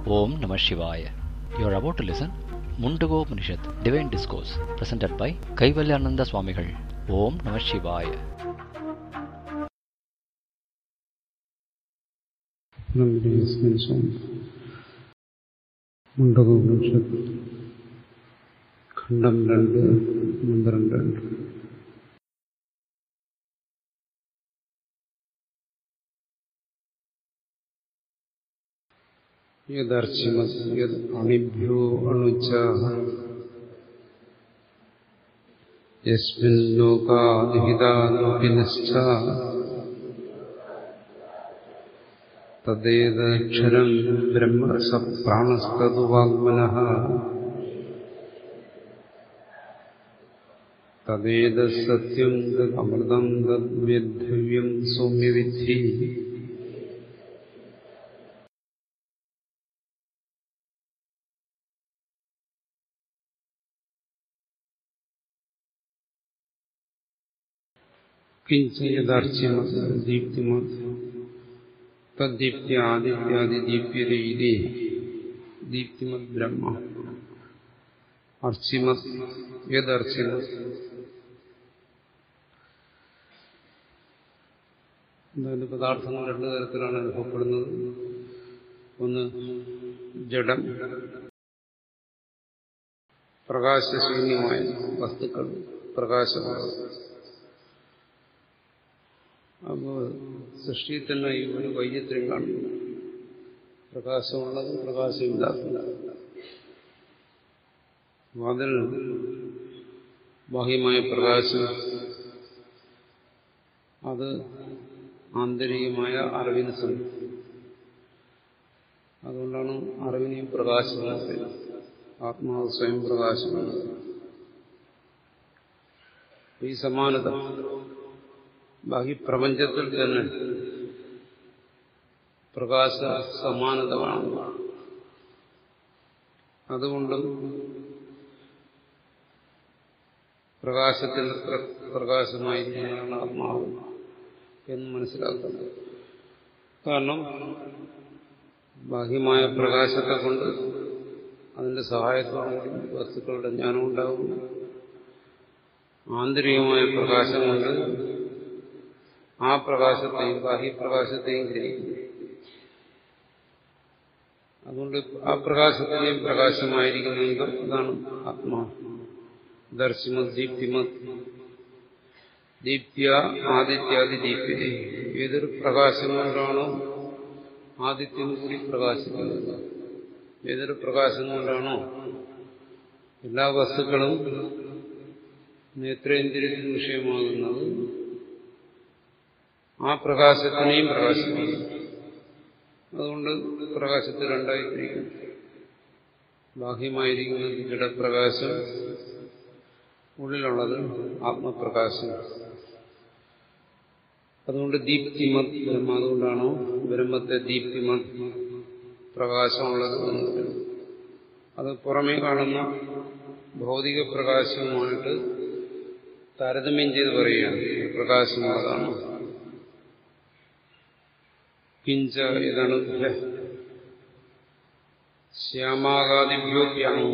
Om Namah Shivaya. You are about to listen Mundago Upanishad, Divine Discourse, presented by Kaivalyananda Swamigal. Om Namah Shivaya. ബ്രഹ്മേസ്മിൻ സ്വാമി മുണ്ടകോപനിഷത്ത് ഖണ്ഡം രണ്ട് മന്ത്രം രണ്ട് യദർശിമത് യത് അണിഭ്യോ അണുച്ച യസ്മിൻ ലോകാനിഹിതാലോകിനശ്ച തദ്ദേതക്ഷരം ബ്രഹ്മ സ പ്രാണസ്തതുവാഗ്മനഃ തദ്ദേത സത്യം തദമൃതം തദ്വേദ്ധവ്യം സൗമ്യവിദ്ധി കിഞ്ച യഥാർച്യമ ദീപ്തിമത് തദ്ദീപ്തി ആദിത്യാദി ദീപ്യത ഇതി ദീപ്തിമത് ബ്രഹ്മ അർച്ചിമത് യദർച്ചിമത് എന്തായാലും പദാർത്ഥങ്ങൾ രണ്ടു തരത്തിലാണ് അനുഭവപ്പെടുന്നത് ഒന്ന് ജഡം പ്രകാശശൂന്യമായ വസ്തുക്കൾ പ്രകാശമാണ് അപ്പോൾ സൃഷ്ടിയിൽ തന്നെ ഈ ഒരു വൈചിത്ര്യം കാണുന്നു പ്രകാശമുള്ളതും പ്രകാശമില്ലാത്തതും അതിൽ ബാഹ്യമായ പ്രകാശം അത് ആന്തരികമായ അറിവിന് ശ്രമിക്കും അതുകൊണ്ടാണ് അറിവിനെയും പ്രകാശമെന്ന് ആത്മാവ് സ്വയം പ്രകാശമാണ് ഈ സമാനത ബാഹ്യപ്രപഞ്ചത്തിൽ തന്നെ പ്രകാശ സമാനത കാണുന്നു അതുകൊണ്ടും പ്രകാശത്തിൽ പ്രകാശമായിരിക്കുന്നതാണ് ആത്മാവ് എന്ന് മനസ്സിലാക്കുന്നത് കാരണം ബാഹ്യമായ പ്രകാശത്തെ കൊണ്ട് അതിന്റെ സഹായത്തോടുകൂടി വസ്തുക്കളുടെ ജ്ഞാനം ഉണ്ടാകും ആന്തരികമായ പ്രകാശം കൊണ്ട് ആ പ്രകാശത്തെയും ബാഹ്യപ്രകാശത്തെയും ഗ്രഹിക്കുന്നു അതുകൊണ്ട് ആ പ്രകാശത്തെയും പ്രകാശമായിരിക്കുന്നുണ്ട് അതാണ് ആത്മാ ദർശിമത് ദീപ്തിമത് ദീപ്യ ആദിത്യാദി ദീപ്യ ഏതൊരു പ്രകാശം കൊണ്ടാണോ ആദിത്യം കൂടി പ്രകാശിക്കുന്നത് ഏതൊരു പ്രകാശം കൊണ്ടാണോ എല്ലാ വസ്തുക്കളും നേത്രേന്ദ്രിയത്തിന് വിഷയമാകുന്നത് ആ പ്രകാശത്തിനെയും പ്രകാശിക്കുന്നു അതുകൊണ്ട് പ്രകാശത്തിൽ രണ്ടായി തിരിക്കുന്നു ബാഹ്യമായിരിക്കുന്നത് ജഡപ്രകാശം ഉള്ളിലുള്ളത് ആത്മപ്രകാശം അതുകൊണ്ട് ദീപ്തിമത് ബ്രഹ്മ അതുകൊണ്ടാണോ ബ്രഹ്മത്തെ ദീപ്തിമത് പ്രകാശമുള്ളത് എന്ന് പറയുന്നത് അത് പുറമേ കാണുന്ന ഭൗതിക പ്രകാശവുമായിട്ട് താരതമ്യം ചെയ്ത് പറയുകയാണ് പ്രകാശമുള്ളതാണ് കിഞ്ച ഇതണുഭ്യ ശ്യാമാകാദിഭ്യോപ്യാണു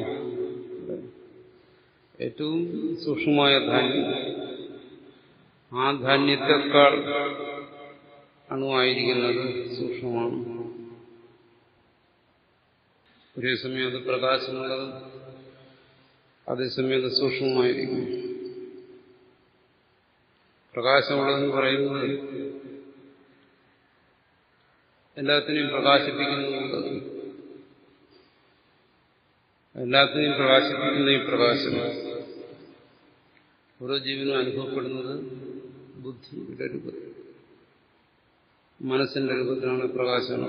ഏറ്റവും സൂക്ഷ്മമായ ധാന്യം ആ ധാന്യത്തെക്കാൾ അണുവായിരിക്കുന്നത് സൂക്ഷ്മമാണ് ഒരേ സമയം അത് പ്രകാശമുള്ളതും അതേസമയം അത് സൂക്ഷ്മമായിരിക്കും പ്രകാശമുള്ളതെന്ന് പറയുന്നത് എല്ലാത്തിനെയും പ്രകാശിപ്പിക്കുന്നുള്ളത് എല്ലാത്തിനെയും പ്രകാശിപ്പിക്കുന്ന ഈ പ്രകാശം ഓരോ ജീവനും അനുഭവപ്പെടുന്നത് ബുദ്ധിയുടെ രൂപത്തിൽ മനസ്സിന്റെ രൂപത്തിലാണ് പ്രകാശം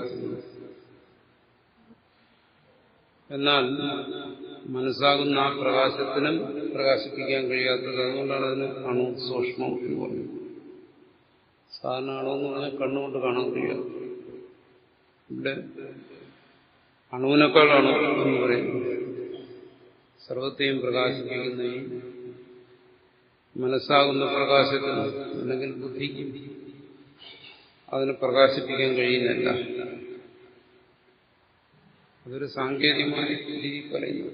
എന്നാൽ മനസ്സാകുന്ന ആ പ്രകാശത്തിനും പ്രകാശിപ്പിക്കാൻ കഴിയാത്തത് അതുകൊണ്ടാണ് അതിന് അണു സൂക്ഷ്മം എന്ന് പറയുന്നത് സാധാരണ അണു എന്ന് പറഞ്ഞാൽ കണ്ണുകൊണ്ട് കാണാൻ കഴിയാത്ത ഇവിടെ അണുവിനേക്കാൾ അണു എന്ന് പറയുന്നത് സർവത്തെയും പ്രകാശിപ്പിക്കുന്ന ഈ മനസ്സാകുന്ന പ്രകാശത്തിന് അല്ലെങ്കിൽ ബുദ്ധിക്കും അതിനെ പ്രകാശിപ്പിക്കാൻ കഴിയുന്നില്ല അതൊരു സാങ്കേതികമായ രീതി പറയുന്നു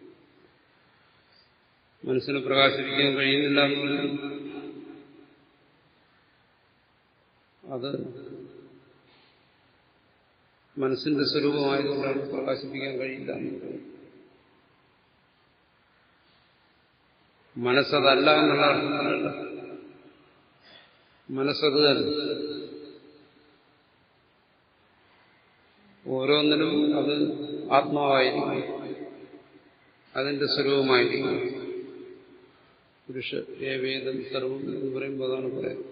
മനസ്സിനെ പ്രകാശിപ്പിക്കാൻ കഴിയുന്നില്ല എന്ന് പറഞ്ഞാൽ അത് മനസ്സിന്റെ സ്വരൂപമായതുകൊണ്ടാണ് പ്രകാശിപ്പിക്കാൻ കഴിയില്ല എന്ന് പറയുന്നത് മനസ്സതല്ല എന്നുള്ള അർത്ഥത്തിലല്ല മനസ്സത് തന്നെ ഓരോന്നിനും അത് ആത്മാവായിരിക്കും അതിന്റെ സ്വരൂപമായിരിക്കും പുരുഷ ഏവേദം സർവം എന്ന് പറയുമ്പോൾ അതാണ് പറയുന്നത്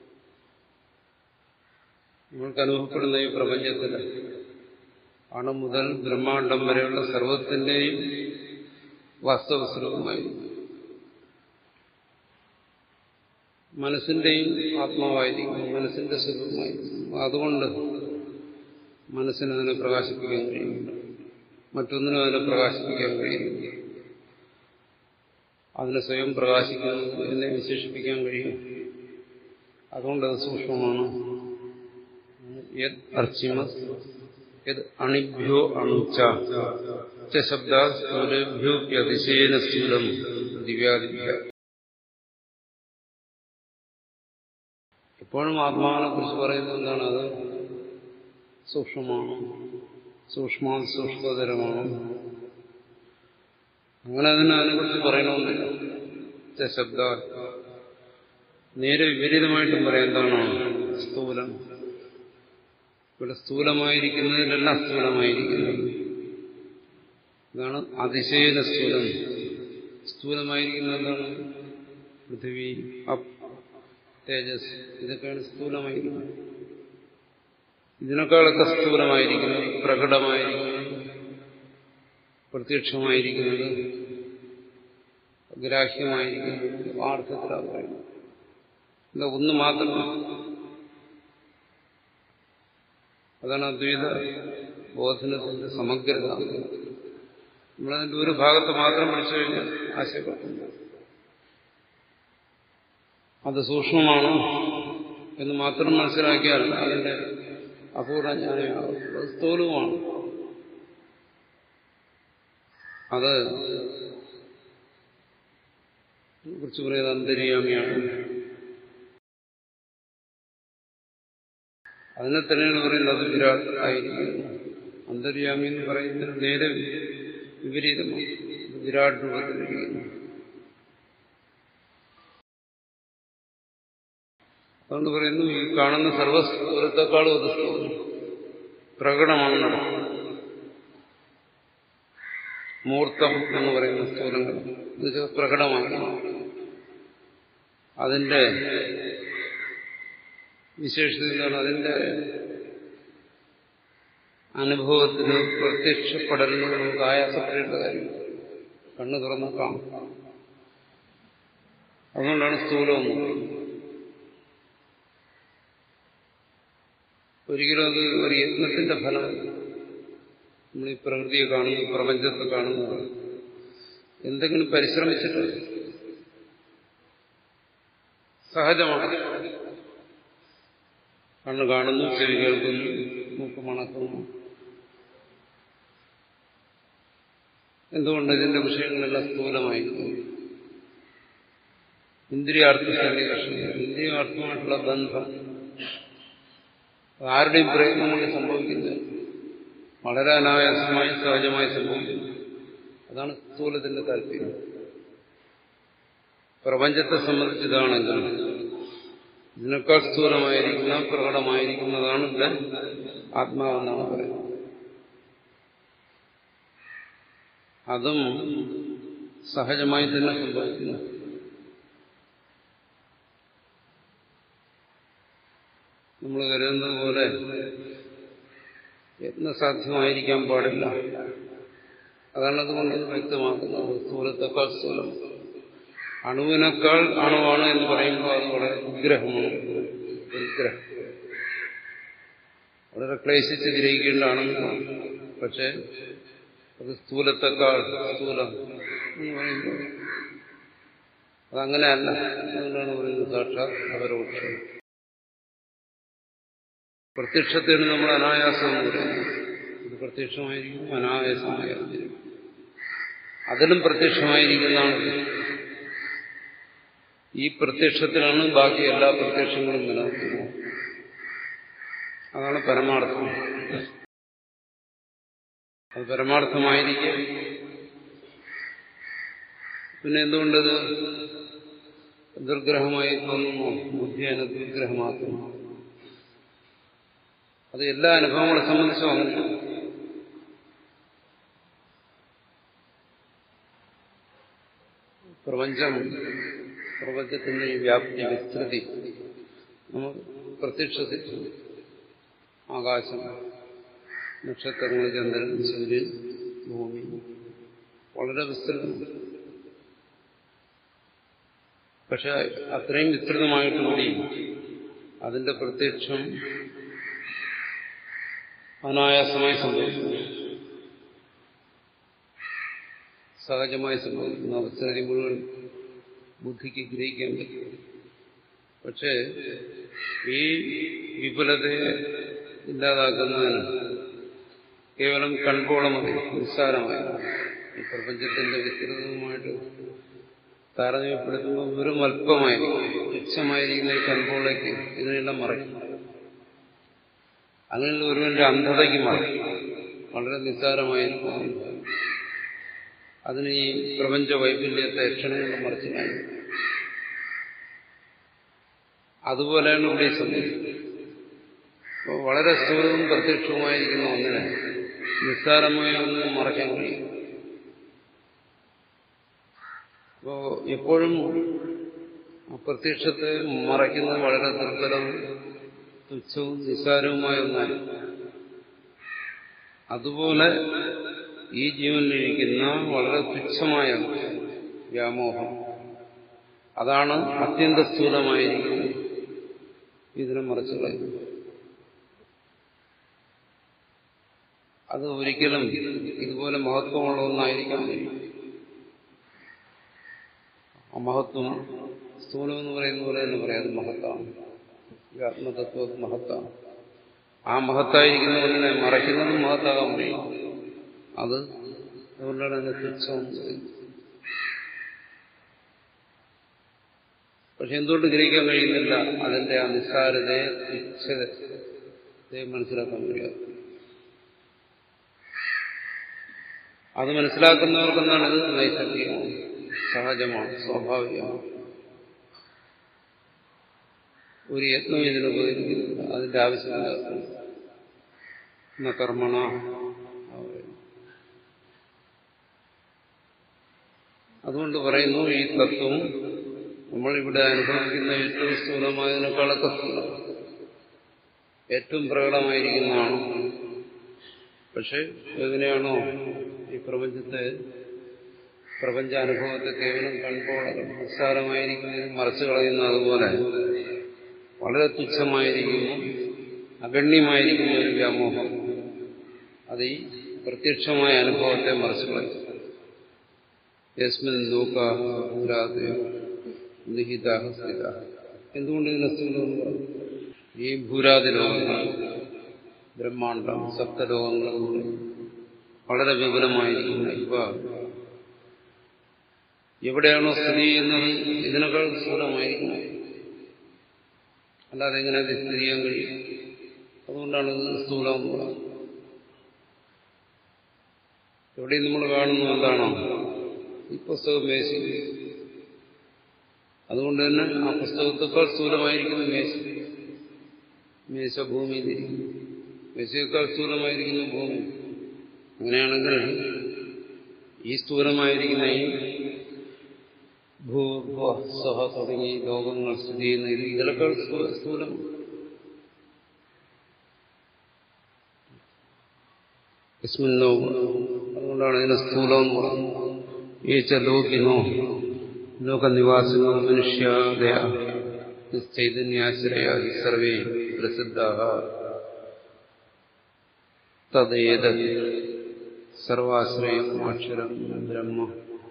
നമ്മൾക്ക് അനുഭവപ്പെടുന്ന ഈ പ്രപഞ്ചത്തിൽ അണു മുതൽ ബ്രഹ്മാണ്ടം വരെയുള്ള സർവത്തിന്റെയും വാസ്തവ സ്വരൂപമായിരിക്കും മനസ്സിന്റെയും ആത്മാവായിരിക്കും മനസ്സിന്റെ സ്വരൂപമായിരിക്കും അതുകൊണ്ട് മനസ്സിന് അതിനെ പ്രകാശിപ്പിക്കാൻ കഴിയുന്നില്ല മറ്റൊന്നിനും അതിനെ പ്രകാശിപ്പിക്കാൻ കഴിയുന്നില്ല അതിനെ സ്വയം പ്രകാശിക്കുന്നു എന്നെ വിശേഷിപ്പിക്കാൻ കഴിയും അതുകൊണ്ടത് സൂക്ഷ്മമാണ് യത് അർച്ചിമസ് യത് അണിഭ്യോ അണുച്ച ശബ്ദ സ്ഥൂലഭ്യോപ്യതിശയേന സ്ഥൂലം ദിവ്യാദിഭ്യ എപ്പോഴും ആത്മാവിനെ കുറിച്ച് പറയുന്നത് എന്താണ് അത് സൂക്ഷ്മമാണ് സൂക്ഷ്മ സൂക്ഷ്മതരമാണ് അങ്ങനെ അതിനെ അതിനെക്കുറിച്ച് പറയണമെന്നില്ല ശബ്ദ നേരെ വിപരീതമായിട്ടും പറയാം എന്താണ് സ്ഥൂലം ഇവിടെ സ്ഥൂലമായിരിക്കുന്നതിലെല്ലാം സ്ഥൂലമായിരിക്കുന്നത് ഇതാണ് അതിശയന സ്ഥൂലം സ്ഥൂലമായിരിക്കുന്നത് എന്താണ് പൃഥിവി അപ്പ് തേജസ് ഇതൊക്കെയാണ് സ്ഥൂലമായിരിക്കുന്നത് ഇതിനേക്കാളൊക്കെ സ്ഥൂലമായിരിക്കുന്നത് പ്രകടമായിരിക്കുന്നത് പ്രത്യക്ഷമായിരിക്കുന്നത് ഗ്രാഹ്യമായിരിക്കുന്നത് ആ അർത്ഥത്തിലാണ് പറയുന്നത് എന്താ ഒന്ന് മാത്രമാണ് അതാണ് അദ്വൈത ബോധനത്തിന്റെ സമഗ്രത നമ്മളതിന്റെ ഒരു ഭാഗത്ത് മാത്രം പഠിച്ചു കഴിഞ്ഞാൽ ആശയപ്പെടുത്തുന്നത് അത് സൂക്ഷ്മമാണ് എന്ന് മാത്രം മനസ്സിലാക്കിയാൽ അതിന്റെ അപൂർണ ജ്ഞാനമാകും അത് സ്ഥൂലവുമാണ് അത് കുറിച്ച് പറയുന്നത് അന്തര്യാമിയാണ് അതിനെ തന്നെയാണ് പറയുന്നത് അത് വിരാട് ആയിരിക്കുന്നു അന്തര്യാമി എന്ന് പറയുന്നത് നേരെ വിപരീതമാണ് വിരാട് രൂപത്തിലിരിക്കുന്നു അതുകൊണ്ട് പറയുന്നു ഈ കാണുന്ന സർവസ്ഥൂലത്തെക്കാളും അത് സ്ഥൂലം പ്രകടമാണ് നടക്കുന്നത് മൂർത്തം എന്ന് പറയുന്ന സ്ഥൂലങ്ങൾ എന്നുവെച്ചാൽ പ്രകടമാണ് അതിന്റെ വിശേഷത എന്താണ് അതിന്റെ അനുഭവത്തിന് പ്രത്യക്ഷപ്പെടലിന് നമുക്ക് ആയാസപ്പെടേണ്ട കാര്യം കണ്ണു തുറന്ന് കാണും അതുകൊണ്ടാണ് സ്ഥൂലമെന്ന് പറയുന്നത് ഒരിക്കലും അത് ഒരു യത്നത്തിന്റെ ഫലം നമ്മൾ ഈ പ്രകൃതിയെ കാണുന്നു പ്രപഞ്ചത്തെ കാണുന്നതാണ് എന്തെങ്കിലും പരിശ്രമിച്ചിട്ട് സഹജമാണ് കണ്ണ് കാണുന്നു ചെവി കേൾക്കുന്നു മൂക്ക് മണക്കുന്നു എന്തുകൊണ്ട് ഇതിന്റെ വിഷയങ്ങളെല്ലാം സ്ഥൂലമായിരിക്കുന്നു ഇന്ദ്രിയാർത്ഥ സന്നിവേഷം ഇന്ദ്രിയാർത്ഥമായിട്ടുള്ള ബന്ധം ആരുടെയും പ്രയത്നം കൊണ്ട് സംഭവിക്കുന്നത് വളരെ അനായാസമായി സഹജമായി സംഭവിക്കുന്നു അതാണ് സ്ഥൂലത്തിന്റെ താല്പര്യം പ്രപഞ്ചത്തെ സംബന്ധിച്ചതാണെങ്കിൽ ഇതിനേക്കാൾ സ്ഥൂലമായിരിക്കുന്ന പ്രകടമായിരിക്കുന്നതാണ് ഇവിടെ ആത്മാവെന്നാണ് പറയുന്നത് അതും സഹജമായി തന്നെ സംഭവിക്കുന്നു നമ്മൾ കരുതുന്നത് പോലെ യത്നസാധ്യമായിരിക്കാൻ പാടില്ല അതാണ് അതുകൊണ്ട് വ്യക്തമാക്കുന്നത് സ്ഥൂലത്തെക്കാൾ സ്ഥൂലം അണുവിനേക്കാൾ അണുവാണ് എന്ന് പറയുമ്പോൾ അത് വളരെ വിഗ്രഹമാണ് വിഗ്രഹം വളരെ ക്ലേശിച്ച് ഗ്രഹിക്കേണ്ടതാണെന്ന് പക്ഷെ അത് സ്ഥൂലത്തെക്കാൾ സ്ഥൂലം എന്ന് പറയുമ്പോൾ അതങ്ങനെയല്ല അതുകൊണ്ടാണ് പറയുന്നത് സാക്ഷാത് അപരോക്ഷം പ്രത്യക്ഷത്തിന് നമ്മൾ അനായാസം എന്ന് പറയുന്നത് അത് പ്രത്യക്ഷമായിരിക്കും അനായാസമായി അറിഞ്ഞിരിക്കും അതിലും പ്രത്യക്ഷമായിരിക്കുന്നതാണ് ഈ പ്രത്യക്ഷത്തിലാണ് ബാക്കി എല്ലാ പ്രത്യക്ഷങ്ങളും നിലനിൽക്കുന്നത് അതാണ് പരമാർത്ഥം അത് പരമാർത്ഥമായിരിക്കെ പിന്നെ എന്തുകൊണ്ടത് ദുർഗ്രഹമായി തോന്നുന്നു ബുദ്ധിയെ ദുർഗ്രഹമാക്കുന്നു അത് എല്ലാ അനുഭവങ്ങളെ സംബന്ധിച്ചും അങ്ങനെ പ്രപഞ്ചം പ്രപഞ്ചത്തിന്റെ ഈ വ്യാപ്തി വിസ്തൃതി നമുക്ക് പ്രത്യക്ഷത്തിൽ ആകാശം നക്ഷത്രങ്ങൾ ചന്ദ്രൻ സൂര്യൻ ഭൂമി വളരെ വിസ്തൃതം പക്ഷെ അത്രയും വിസ്തൃതമായിട്ട് കൂടി അതിന്റെ പ്രത്യക്ഷം അനായാസമായി സംഭവിക്കുന്നു സഹജമായി സംഭവിക്കുന്ന അവസരം മുഴുവൻ ബുദ്ധിക്ക് ഗ്രഹിക്കാൻ പറ്റും പക്ഷേ ഈ വിപുലതയെ ഇല്ലാതാക്കുന്നതിന് കേവലം കൺപോളം മതി നിസ്സാരമായി ഈ പ്രപഞ്ചത്തിന്റെ വിസ്തൃതവുമായിട്ട് താരതമ്യപ്പെടുത്തുമ്പോൾ വെറും അല്പമായിരിക്കും തുച്ഛമായിരിക്കുന്ന ഈ കൺപോളേക്ക് ഇതിനെല്ലാം മറയ്ക്കും അങ്ങനെയുള്ള ഒരുവന്റെ അന്ധതയ്ക്ക് മറയ്ക്കും വളരെ നിസ്സാരമായിരിക്കും അതിന് ഈ പ്രപഞ്ച വൈഫല്യത്തെ ക്ഷണം കൊണ്ട് മറിച്ചില്ല അതുപോലെയാണ് ഇവിടെ സംഭവിക്കുന്നത് അപ്പോൾ വളരെ സ്ഥൂലവും പ്രത്യക്ഷവുമായിരിക്കുന്ന ഒന്നിനെ നിസ്സാരമായ ഒന്നും മറയ്ക്കാൻ കഴിയും അപ്പോ എപ്പോഴും അപ്രത്യക്ഷത്തെ മറയ്ക്കുന്നത് വളരെ ദുർബലവും തുച്ഛവും നിസ്സാരവുമായ ഒന്നാണ് അതുപോലെ ഈ ജീവനിലിരിക്കുന്ന വളരെ തുച്ഛമായ വ്യാമോഹം അതാണ് അത്യന്ത സ്ഥൂലമായിരിക്കുന്നത് ഇതിനെ മറച്ചു കളയുന്നത് അത് ഒരിക്കലും ഇതുപോലെ മഹത്വമുള്ള ഒന്നായിരിക്കാൻ കഴിയും ആ മഹത്വം സ്ഥൂലം എന്ന് പറയുന്ന പോലെ തന്നെ പറയാം അത് മഹത്താണ് ഈ ആത്മതത്വം മഹത്താണ് ആ മഹത്തായിരിക്കുന്ന ഒന്നിനെ മറയ്ക്കുന്നതും മഹത്താകാൻ കഴിയും അത് അതുകൊണ്ടാണ് അതിനെ തുച്ഛം പക്ഷെ എന്തുകൊണ്ട് ഗ്രഹിക്കാൻ കഴിയുന്നില്ല അതിന്റെ ആ നിസ്സാരതയെ തുച്ഛതയെ മനസ്സിലാക്കാൻ കഴിയാതെ അത് മനസ്സിലാക്കുന്നവർക്കെന്താണ് ഇത് നൈസർഗികമാണ് സഹജമാണ് സ്വാഭാവികമാണ് ഒരു യത്നം ഇതിന് ഉപകരിക്കുന്നില്ല അതിന്റെ ആവശ്യമില്ല കർമ്മണ അതുകൊണ്ട് പറയുന്നു ഈ തത്വം നമ്മളിവിടെ അനുഭവിക്കുന്ന ഏറ്റവും സ്ഥൂലമായതിനേക്കാളൊക്കെ സ്ഥൂലം ഏറ്റവും പ്രകടമായിരിക്കുന്നതാണ് പക്ഷെ എങ്ങനെയാണോ ഈ പ്രപഞ്ചത്തെ പ്രപഞ്ചാനുഭവത്തെ കേവലം കൺപോളകൾ നിസ്സാരമായിരിക്കുന്നതിന് മറച്ചു കളയുന്ന അതുപോലെ വളരെ തുച്ഛമായിരിക്കുന്ന അഗണ്യമായിരിക്കുന്ന ഒരു വ്യാമോഹം അത് ഈ പ്രത്യക്ഷമായ അനുഭവത്തെ മറച്ചു കളയും യസ്മിൻ ലോകാതെ നിഹിതാഹ സ്ഥിത എന്തുകൊണ്ട് ഇതിനെ സ്ഥൂലമെന്ന് പറഞ്ഞു ഈ ഭൂരാതി ലോകങ്ങൾ ബ്രഹ്മാണ്ടം സപ്തലോകങ്ങൾ വളരെ വിപുലമായിരിക്കുന്ന ഇവ എവിടെയാണോ സ്ഥിതി ചെയ്യുന്നത് ഇതിനേക്കാൾ സ്ഥൂലമായിരിക്കണം അല്ലാതെ എങ്ങനെ അത് സ്ഥിതി ചെയ്യാൻ കഴിയും അതുകൊണ്ടാണ് ഇത് സ്ഥൂലം എന്ന് പറയുന്നത് എവിടെയും നമ്മൾ കാണുന്നു എന്താണോ ഈ പുസ്തകം മേശ അതുകൊണ്ട് തന്നെ ആ പുസ്തകത്തേക്കാൾ സ്ഥൂലമായിരിക്കുന്നു മേശ മേശ ഭൂമിയിലിരിക്കുന്നു മേശയേക്കാൾ സ്ഥൂലമായിരിക്കുന്നു ഭൂമി അങ്ങനെയാണെങ്കിൽ ഈ സ്ഥൂലമായിരിക്കുന്ന ഈ ഭൂ സഹ തുടങ്ങി ലോകങ്ങൾ സ്ഥിതി ചെയ്യുന്ന ഇത് ഇതിലൊക്കെ സ്ഥൂലം ലോകം അതുകൊണ്ടാണ് ഇതിനെ സ്ഥൂലം എന്ന് പറയുന്നത് ഈ ച ലോകിനോ ലോകനിവാസിനോ മനുഷ്യാദയ ചൈതന്യാശ്രയ സർവേ പ്രസിദ്ധ തദ്ദേത സർവാശ്രയം അക്ഷരം ബ്രഹ്മ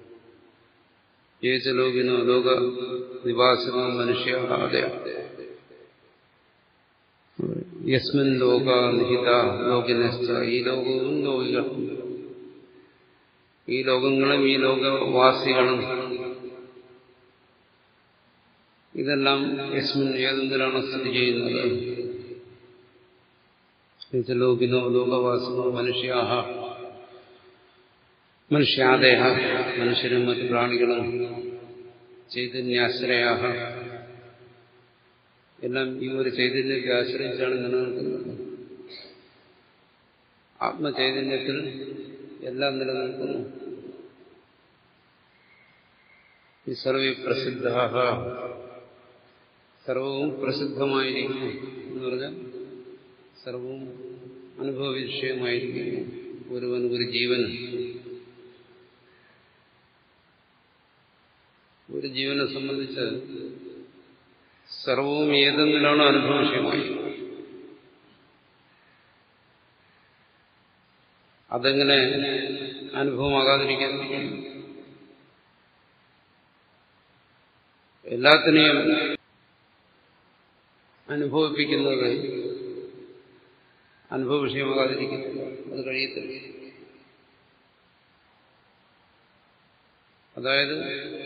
ഏച്ച ലോകിനോ ലോക നിവാസിനോ മനുഷ്യ യസ്മിൻ ലോക നിഹിത ലോകിനശ്ച ഈ ലോകവും ലോകികളും ഈ ലോകങ്ങളും ഈ ലോകവാസികളും ഇതെല്ലാം യസ്മിൻ ഏതെന്തിനാണ് സ്ഥിതി ചെയ്യുന്നത് ലോകിനോ ലോകവാസിനോ മനുഷ്യാഹ മനുഷ്യാദേഹ മനുഷ്യരും മറ്റു പ്രാണികളും ചൈതന്യാശ്രയാഹ എല്ലാം ഈ ഒരു ചൈതന്യത്തെ ആശ്രയിച്ചാണ് നിലനിൽക്കുന്നത് ആത്മചൈതന്യത്തിൽ എല്ലാം നിലനിൽക്കുന്നു ഈ സർവേ പ്രസിദ്ധ സർവവും പ്രസിദ്ധമായിരിക്കുന്നു എന്ന് പറഞ്ഞാൽ സർവവും അനുഭവ വിഷയമായിരിക്കുന്നു ഒരുവൻ ഒരു ജീവൻ ഒരു ജീവനെ സംബന്ധിച്ച് സർവവും ഏതെങ്കിലാണോ അനുഭവ വിഷയമായി അതെങ്ങനെ അനുഭവമാകാതിരിക്കാൻ എല്ലാത്തിനെയും അനുഭവിപ്പിക്കുന്നത് അനുഭവ വിഷയമാകാതിരിക്കുന്നില്ല അത് കഴിയത്തില്ല അതായത്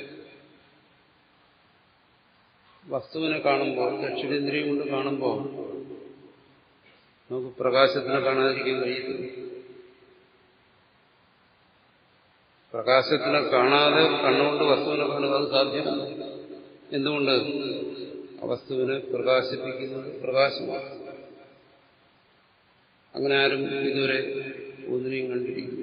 വസ്തുവിനെ കാണുമ്പോൾ ദക്ഷിണേന്ദ്രിയം കൊണ്ട് കാണുമ്പോൾ നമുക്ക് പ്രകാശത്തിനെ കാണാതിരിക്കാൻ കഴിയത്തില്ല പ്രകാശത്തിനെ കാണാതെ കണ്ണുകൊണ്ട് വസ്തുവിനെ കാണുക അത് സാധ്യമല്ല എന്തുകൊണ്ട് ആ വസ്തുവിനെ പ്രകാശിപ്പിക്കുന്നത് പ്രകാശമാണ് അങ്ങനെ ആരും ഇതുവരെ ഒന്നിനെയും കണ്ടിരിക്കില്ല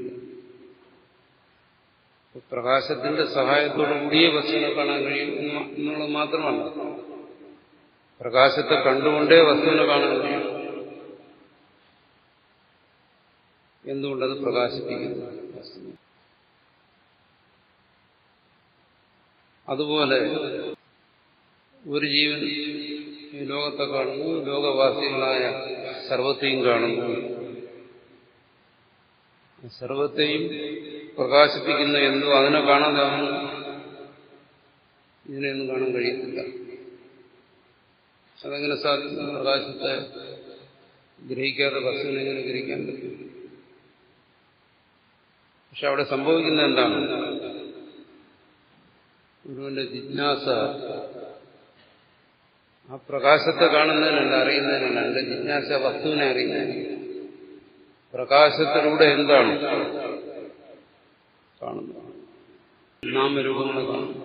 പ്രകാശത്തിന്റെ സഹായത്തോടു കൂടിയേ വസ്തുവിനെ കാണാൻ കഴിയും എന്നുള്ളത് മാത്രമല്ല പ്രകാശത്തെ കണ്ടുകൊണ്ടേ വസ്തുവിനെ കാണാൻ കഴിയും എന്തുകൊണ്ടത് പ്രകാശിപ്പിക്കുന്നു വസ്തുവിനെ അതുപോലെ ഒരു ജീവൻ ഈ ലോകത്തെ കാണുന്നു ലോകവാസികളായ സർവത്തെയും കാണുന്നു സർവത്തെയും പ്രകാശിപ്പിക്കുന്ന എന്തോ അതിനെ കാണാതാവുന്നു ഇതിനെയൊന്നും കാണാൻ കഴിയത്തില്ല അതെങ്ങനെ സാധിക്കും പ്രകാശത്തെ ഗ്രഹിക്കാതെ വസ്തുവിനെ എങ്ങനെ ഗ്രഹിക്കാൻ പറ്റും പക്ഷെ അവിടെ സംഭവിക്കുന്ന എന്താണ് ഗുരുവിന്റെ ജിജ്ഞാസ ആ പ്രകാശത്തെ കാണുന്നതിനല്ല അറിയുന്നതിനല്ല എന്റെ ജിജ്ഞാസ വസ്തുവിനെ അറിയുന്നതിന് പ്രകാശത്തിലൂടെ എന്താണ് കാണുന്നത് നാമരൂപങ്ങളെ കാണുന്നു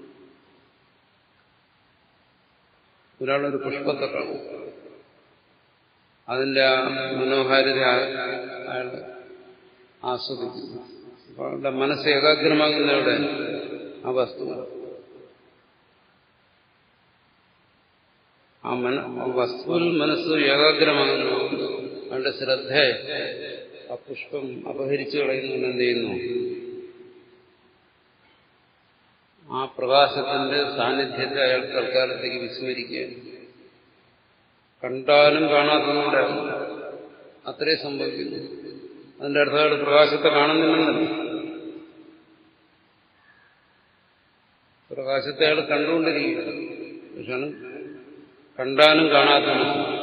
ഒരാളൊരു പുഷ്പത്തെ കാണും അതിന്റെ ആ മനോഹാരിത അയാൾ ആസ്വദിക്കുന്നു അപ്പോൾ അയാളുടെ മനസ്സ് ഏകാഗ്രമാകുന്നവിടെ ആ വസ്തു ആ മന വസ്തുവിൽ മനസ്സ് ഏകാഗ്രമാകുന്നു അവരുടെ ശ്രദ്ധ ആ പുഷ്പം അപഹരിച്ചു കളയുന്നുണ്ട് എന്ത് ചെയ്യുന്നു ആ പ്രകാശത്തിന്റെ സാന്നിധ്യത്തെ അയാൾ തൽക്കാലത്തേക്ക് വിസ്മരിക്കുകയാണ് കണ്ടാലും കാണാത്തതുകൊണ്ട് അത്രേ സംഭവിക്കുന്നു അതിന്റെ അർത്ഥം അയാൾ പ്രകാശത്തെ കാണുന്നില്ലെന്നല്ല പ്രകാശത്തെ അയാൾ കണ്ടുകൊണ്ടിരിക്കുകയാണ് പക്ഷെ കണ്ടാലും കാണാത്ത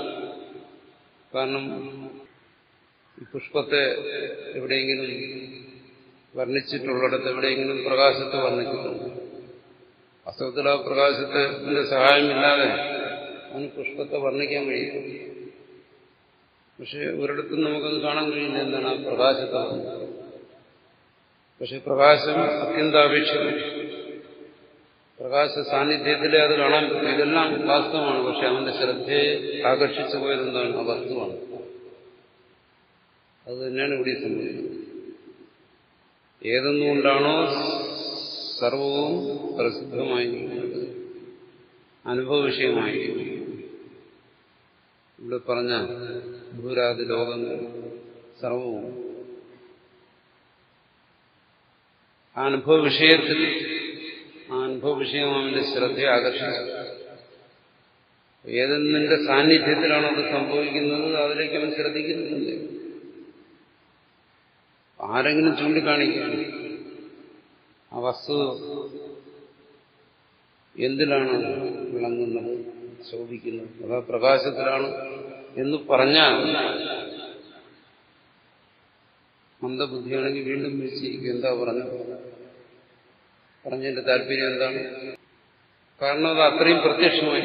കാരണം ഈ പുഷ്പത്തെ എവിടെയെങ്കിലും വർണ്ണിച്ചിട്ടുള്ളിടത്ത് എവിടെയെങ്കിലും പ്രകാശത്തെ വർണ്ണിച്ചിട്ടുണ്ട് വാസ്തവത്തിൽ ആ പ്രകാശത്തിന്റെ സഹായമില്ലാതെ അവന് പുഷ്പത്തെ വർണ്ണിക്കാൻ കഴിയും പക്ഷെ ഒരിടത്തും നമുക്കത് കാണാൻ കഴിയില്ല എന്താണ് ആ പ്രകാശത്തെ പക്ഷെ പ്രകാശം അത്യന്താപേക്ഷിതം പ്രകാശ സാന്നിധ്യത്തിലെ അത് കാണാൻ പറ്റും ഇതെല്ലാം വാസ്തവമാണ് പക്ഷെ അവന്റെ ശ്രദ്ധയെ ആകർഷിച്ചു പോയത് എന്താണ് ആ വസ്തുവാണ് അത് തന്നെയാണ് ഇവിടെ സംഭവിക്കുന്നത് ഏതെന്നുകൊണ്ടാണോ സർവവും പ്രസിദ്ധമായിരിക്കുന്നത് അനുഭവ വിഷയമായിരിക്കുന്നത് ഇവിടെ പറഞ്ഞ ഭൂരാതി ലോകങ്ങൾ സർവവും ആ അനുഭവ വിഷയത്തിൽ ആ അനുഭവ വിഷയം അവന്റെ ശ്രദ്ധയെ ആകർഷിച്ചു ഏതെന്നിന്റെ സാന്നിധ്യത്തിലാണോ അത് സംഭവിക്കുന്നത് അതിലേക്ക് അവൻ ശ്രദ്ധിക്കുന്നില്ല ആരെങ്കിലും ചൂണ്ടിക്കാണിക്കുകയാണ് ആ വസ്തു എന്തിലാണ് വിളങ്ങുന്നത് ശോഭിക്കുന്നത് അതാ പ്രകാശത്തിലാണ് എന്ന് പറഞ്ഞാൽ മന്ദബുദ്ധിയാണെങ്കിൽ വീണ്ടും വിളിച്ചിരിക്കും എന്താ പറഞ്ഞത് പറഞ്ഞതിന്റെ താല്പര്യം എന്താണ് കാരണം അത് അത്രയും പ്രത്യക്ഷമായി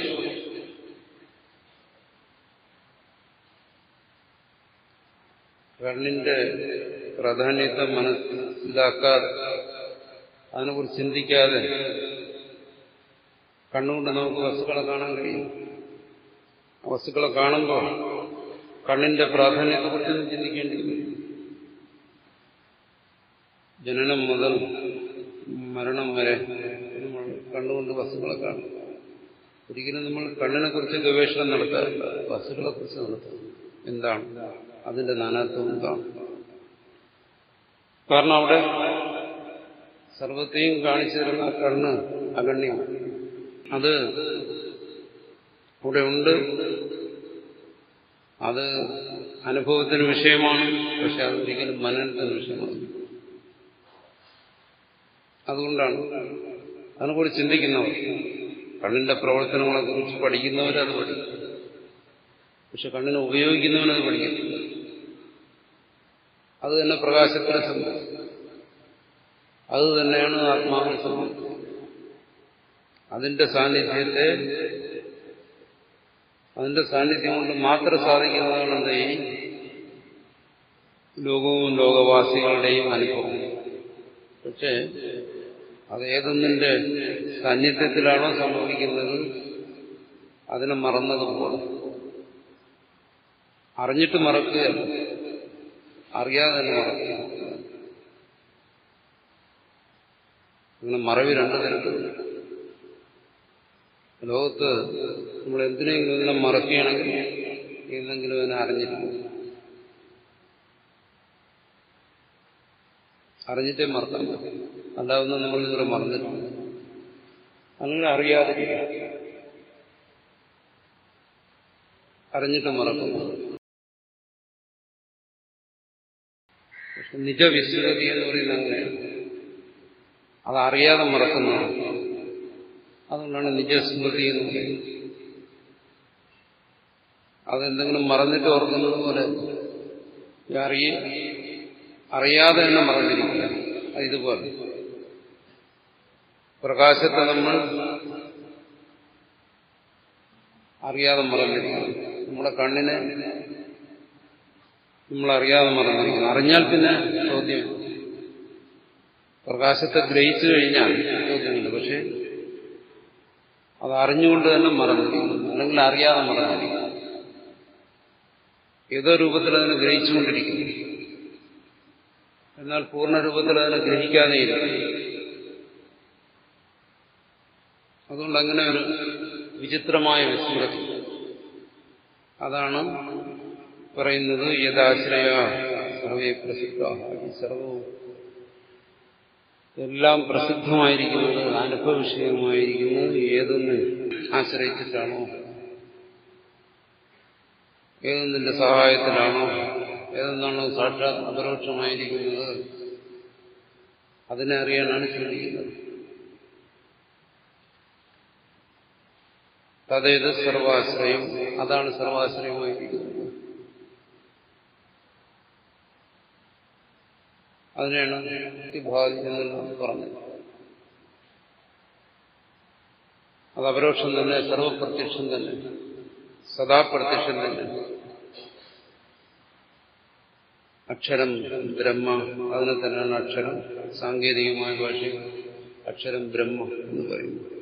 കണ്ണിന്റെ പ്രാധാന്യത്തെ മനസ്സിലാക്കാതെ അതിനെക്കുറിച്ച് ചിന്തിക്കാതെ കണ്ണുകൊണ്ട് നമുക്ക് വസ്തുക്കളെ കാണാൻ കഴിയും ആ വസ്തുക്കളെ കാണുമ്പോൾ കണ്ണിന്റെ പ്രാധാന്യത്തെക്കുറിച്ചൊന്നും ചിന്തിക്കേണ്ടി വരും ജനനം മുതൽ മരണം വരെ നമ്മൾ കണ്ണുകൊണ്ട് വസ്തുക്കളെ കാണും ഒരിക്കലും നമ്മൾ കണ്ണിനെ കുറിച്ച് ഗവേഷണം നടത്താറില്ല വസ്തുക്കളെ കുറിച്ച് നടത്തും എന്താണ് അതിന്റെ നാനാത്വം എന്താണ് കാരണം അവിടെ സർവത്തെയും കാണിച്ചു തരുന്ന കണ്ണ് അഗണ്യമാണ് അത് അവിടെ ഉണ്ട് അത് അനുഭവത്തിന് വിഷയമാണ് പക്ഷെ അത് ഒരിക്കലും മനനത്തിന് വിഷയമാണ് അതുകൊണ്ടാണ് അതിനെക്കുറിച്ച് ചിന്തിക്കുന്നവർ കണ്ണിന്റെ പ്രവർത്തനങ്ങളെ കുറിച്ച് പഠിക്കുന്നവരത് പഠിക്കും പക്ഷെ കണ്ണിനെ ഉപയോഗിക്കുന്നവനത് പഠിക്കത്തില്ല അത് തന്നെ പ്രകാശത്തിന് സംബന്ധിച്ചു അത് തന്നെയാണ് ആത്മാവിനെ സംബന്ധിച്ചത് അതിന്റെ സാന്നിധ്യത്തെ അതിന്റെ സാന്നിധ്യം കൊണ്ട് മാത്രം സാധിക്കുന്നതാണ് എന്ത് ഈ ലോകവും ലോകവാസികളുടെയും അനുഭവം പക്ഷേ അത് ഏതൊന്നിന്റെ സാന്നിധ്യത്തിലാണോ സംഭവിക്കുന്നത് അതിനെ മറന്നതുപോലെ അറിഞ്ഞിട്ട് മറക്കുകയല്ല അറിയാതെ തന്നെ മറക്കുക അങ്ങനെ മറവി രണ്ടു തരത്തിലുണ്ട് ലോകത്ത് നമ്മൾ എന്തിനെങ്കിലും ഇതിനെ മറക്കുകയാണെങ്കിൽ ഏതെങ്കിലും അതിനെ അറിഞ്ഞിരിക്കും അറിഞ്ഞിട്ടേ മറക്കാൻ പറ്റും അല്ലാതെ നമ്മൾ ഇതുവരെ മറന്നിട്ടുണ്ട് അങ്ങനെ അറിയാതെ അറിഞ്ഞിട്ട് മറക്കുന്നു പക്ഷെ നിജവിശ്വതി എന്ന് പറയുന്നത് അങ്ങനെയാണ് അതറിയാതെ മറക്കുന്നതാണ് അതുകൊണ്ടാണ് നിജസ്മൃതി എന്ന് പറയുന്നത് അതെന്തെങ്കിലും മറന്നിട്ട് ഓർക്കുന്നത് പോലെ അറിയ അറിയാതെ തന്നെ മറന്നിരിക്കുക അത് ഇതുപോലെ പ്രകാശത്തെ നമ്മൾ അറിയാതെ മറന്നിരിക്കുന്നു നമ്മുടെ കണ്ണിനെ നമ്മൾ അറിയാതെ മറന്നിരിക്കുന്നു അറിഞ്ഞാൽ പിന്നെ ചോദ്യം പ്രകാശത്തെ ഗ്രഹിച്ചു കഴിഞ്ഞാൽ ചോദ്യമില്ല പക്ഷെ അത് അറിഞ്ഞുകൊണ്ട് തന്നെ മറന്നിരിക്കുന്നു അല്ലെങ്കിൽ അറിയാതെ മറന്നിരിക്കുന്നു ഏതോ രൂപത്തിൽ അതിനെ ഗ്രഹിച്ചുകൊണ്ടിരിക്കുന്നു എന്നാൽ പൂർണ്ണ രൂപത്തിൽ അതിനെ ഗ്രഹിക്കാതെ ഇരിക്കുന്നു അതുകൊണ്ട് അങ്ങനെ ഒരു വിചിത്രമായ വിസ്മൃതി അതാണ് പറയുന്നത് യഥാശ്രയ സർവേ പ്രസിദ്ധ ഈ സർവവും എല്ലാം പ്രസിദ്ധമായിരിക്കുന്നത് അനുഭവ വിഷയമായിരിക്കുന്നത് ഏതൊന്ന് ആശ്രയിച്ചിട്ടാണോ ഏതൊന്നിന്റെ സഹായത്തിലാണോ ഏതെന്നാണോ സാക്ഷാത് അപരോക്ഷമായിരിക്കുന്നത് അതിനെ അറിയാനാണ് ശ്രമിക്കുന്നത് തതേത് സർവാശ്രയം അതാണ് സർവാശ്രയമായിരിക്കുന്നത് അതിനെയാണ് ഭാവി എന്നെല്ലാം പറഞ്ഞത് അത് അപരോക്ഷം തന്നെ സർവപ്രത്യക്ഷം തന്നെ സദാ പ്രത്യക്ഷം തന്നെ അക്ഷരം ബ്രഹ്മ അതിനെ തന്നെയാണ് അക്ഷരം സാങ്കേതികമായ ഭാഷയിൽ അക്ഷരം ബ്രഹ്മ എന്ന് പറയുന്നത്